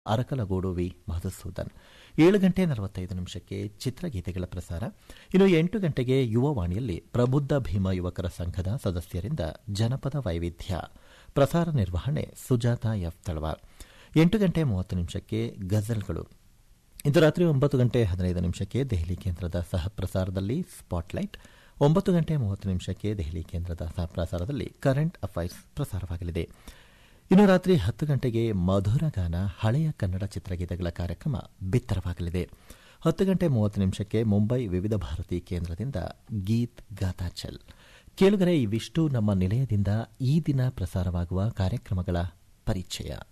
Arakalagudu V Madhusudan ಏಳು ಗಂಟೆ ನಲವತ್ತೈದು ನಿಮಿಷಕ್ಕೆ ಚಿತ್ರಗೀತೆಗಳ ಪ್ರಸಾರ ಇನ್ನು ಎಂಟು ಗಂಟೆಗೆ ಯುವವಾಣಿಯಲ್ಲಿ ಪ್ರಬುದ್ಧ ಭೀಮ ಯುವಕರ ಸಂಘದ ಸದಸ್ಯರಿಂದ ಜನಪದ ವೈವಿಧ್ಯ ಪ್ರಸಾರ ನಿರ್ವಹಣೆ ಸುಜಾತ ಎಫ್ ತಳವಾರ್ ಎಂಟು ಗಂಟೆ ಮೂವತ್ತು ನಿಮಿಷಕ್ಕೆ ಗಜಲ್ಗಳು ಇಂದು ರಾತ್ರಿ ಒಂಬತ್ತು ಗಂಟೆ ಹದಿನೈದು ನಿಮಿಷಕ್ಕೆ ದೆಹಲಿ ಕೇಂದ್ರದ ಸಹ ಪ್ರಸಾರದಲ್ಲಿ ಸ್ಪಾಟ್ಲೈಟ್ ಒಂಬತ್ತು ಗಂಟೆ ಮೂವತ್ತು ನಿಮಿಷಕ್ಕೆ ದೆಹಲಿ ಕೇಂದ್ರದ ಸಹ ಪ್ರಸಾರದಲ್ಲಿ ಕರೆಂಟ್ ಅಫೈರ್ಸ್ ಪ್ರಸಾರವಾಗಲಿದೆ ಇನ್ನು ರಾತ್ರಿ ಹತ್ತು ಗಂಟೆಗೆ ಮಧುರ ಗಾನ ಹಳೆಯ ಕನ್ನಡ ಚಿತ್ರಗೀತೆಗಳ ಕಾರ್ಯಕ್ರಮ ಬಿತ್ತರವಾಗಲಿದೆ ಹತ್ತು ಗಂಟೆ ಮೂವತ್ತು ನಿಮಿಷಕ್ಕೆ ಮುಂಬೈ ವಿವಿಧ ಭಾರತಿ ಕೇಂದ್ರದಿಂದ ಗೀತ್ ಗಾತಾಚಲ್ ಕೇಳುಗರೆ ಇವಿಷ್ಟು ನಮ್ಮ ನಿಲಯದಿಂದ ಈ ದಿನ ಪ್ರಸಾರವಾಗುವ ಕಾರ್ಯಕ್ರಮಗಳ ಪರಿಚಯ